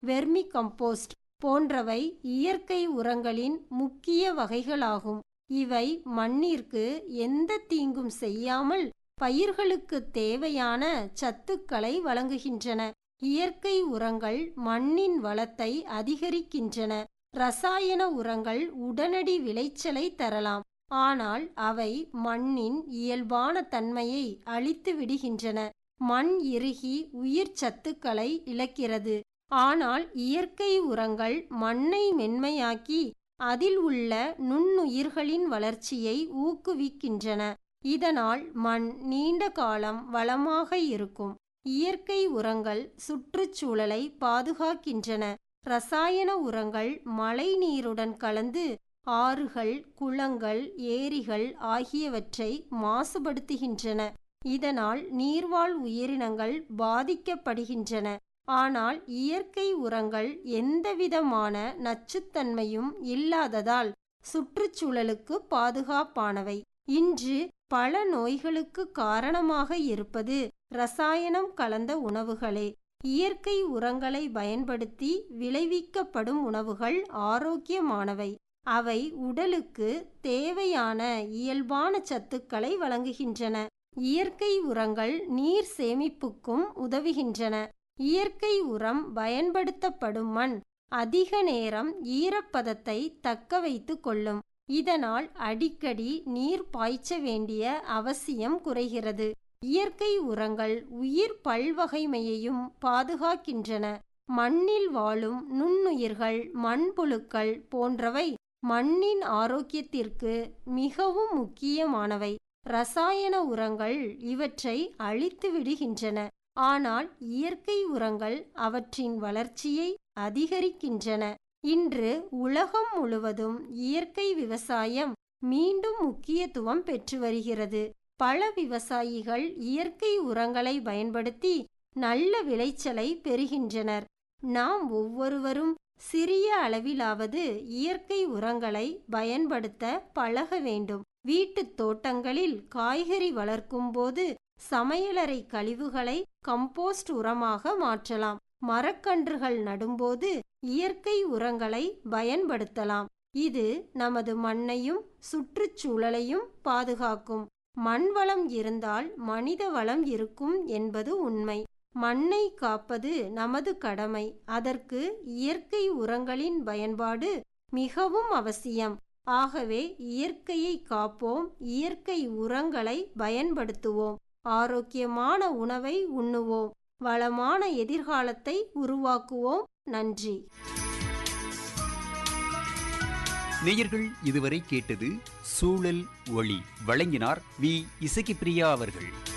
vermi compost போன்றவை இயற்கை உரங்களின் முக்கிய வகைகளாகும் இவை மண்ணிற்கு எந்த தீங்கும் செய்யாமல் பயிர்களுக்கு தேவையான சத்துக்களை வழங்குகின்றன இயற்கை உரங்கள் மண்ணின் வளத்தை அதிகரிக்கின்றன ரசாயன உரங்கள் உடனடி விளைச்சலை தரலாம் ஆனால் அவை மண்ணின் இயல்பான தன்மையை அழித்து விடுகின்றன மண் இறுகி உயிர் சத்துக்களை இழக்கிறது ஆனால் இயற்கை உரங்கள் மண்ணை மென்மையாக்கி அதில் உள்ள நுண்ணுயிர்களின் வளர்ச்சியை ஊக்குவிக்கின்றன இதனால் மண் நீண்ட காலம் வளமாக இருக்கும் இயற்கை உரங்கள் சுற்றுச்சூழலை பாதுகாக்கின்றன ரசாயன உரங்கள் மழை நீருடன் கலந்து ஆறுகள் குளங்கள் ஏரிகள் ஆகியவற்றை மாசுபடுத்துகின்றன இதனால் நீர்வாழ் உயிரினங்கள் பாதிக்கப்படுகின்றன ஆனால் இயற்கை உரங்கள் எந்தவிதமான நச்சுத்தன்மையும் இல்லாததால் சுற்றுச்சூழலுக்கு பாதுகாப்பானவை இன்று பல நோய்களுக்கு காரணமாக இருப்பது ரசாயனம் கலந்த உணவுகளே இயற்கை உரங்களை பயன்படுத்தி விளைவிக்கப்படும் உணவுகள் ஆரோக்கியமானவை அவை உடலுக்கு தேவையான இயல்பான சத்துக்களை வழங்குகின்றன இயற்கை உரங்கள் நீர் சேமிப்புக்கும் உதவுகின்றன இயற்கை உரம் பயன்படுத்தப்படும் மண் அதிக நேரம் ஈரப்பதத்தை தக்க வைத்து கொள்ளும் இதனால் அடிக்கடி நீர் பாய்ச்ச வேண்டிய அவசியம் குறைகிறது இயற்கை உரங்கள் உயிர் பல்வகைமையையும் பாதுகாக்கின்றன மண்ணில் வாழும் நுண்ணுயிர்கள் மண்புழுக்கள் போன்றவை மண்ணின் ஆரோக்கியத்திற்கு மிகவும் முக்கியமானவை ரசாயன உரங்கள் இவற்றை அழித்து விடுகின்றன ஆனால் இயற்கை உரங்கள் அவற்றின் வளர்ச்சியை அதிகரிக்கின்றன இன்று உலகம் முழுவதும் இயற்கை விவசாயம் மீண்டும் முக்கியத்துவம் பெற்று வருகிறது பல விவசாயிகள் இயற்கை உரங்களை பயன்படுத்தி நல்ல விளைச்சலை பெறுகின்றனர் நாம் ஒவ்வொருவரும் சிறிய அளவிலாவது இயற்கை உரங்களை பயன்படுத்த பழக வேண்டும் வீட்டுத் தோட்டங்களில் காய்கறி வளர்க்கும் போது சமையலறை கழிவுகளை கம்போஸ்ட் உரமாக மாற்றலாம் மரக்கன்றுகள் நடும்போது இயற்கை உரங்களை பயன்படுத்தலாம் இது நமது மண்ணையும் சுற்றுச்சூழலையும் பாதுகாக்கும் மண் வளம் இருந்தால் மனித வளம் இருக்கும் என்பது உண்மை மண்ணை காப்பது நமது கடமை அதற்கு இயற்கை உரங்களின் பயன்பாடு மிகவும் அவசியம் ஆகவே இயற்கையை காப்போம் இயற்கை உரங்களை பயன்படுத்துவோம் ஆரோக்கியமான உணவை உண்ணுவோம் வளமான எதிர்காலத்தை உருவாக்குவோம் நன்றி நேயர்கள் இதுவரை கேட்டது சூழல் ஒளி வழங்கினார் வி இசக்கிப்பிரியா அவர்கள்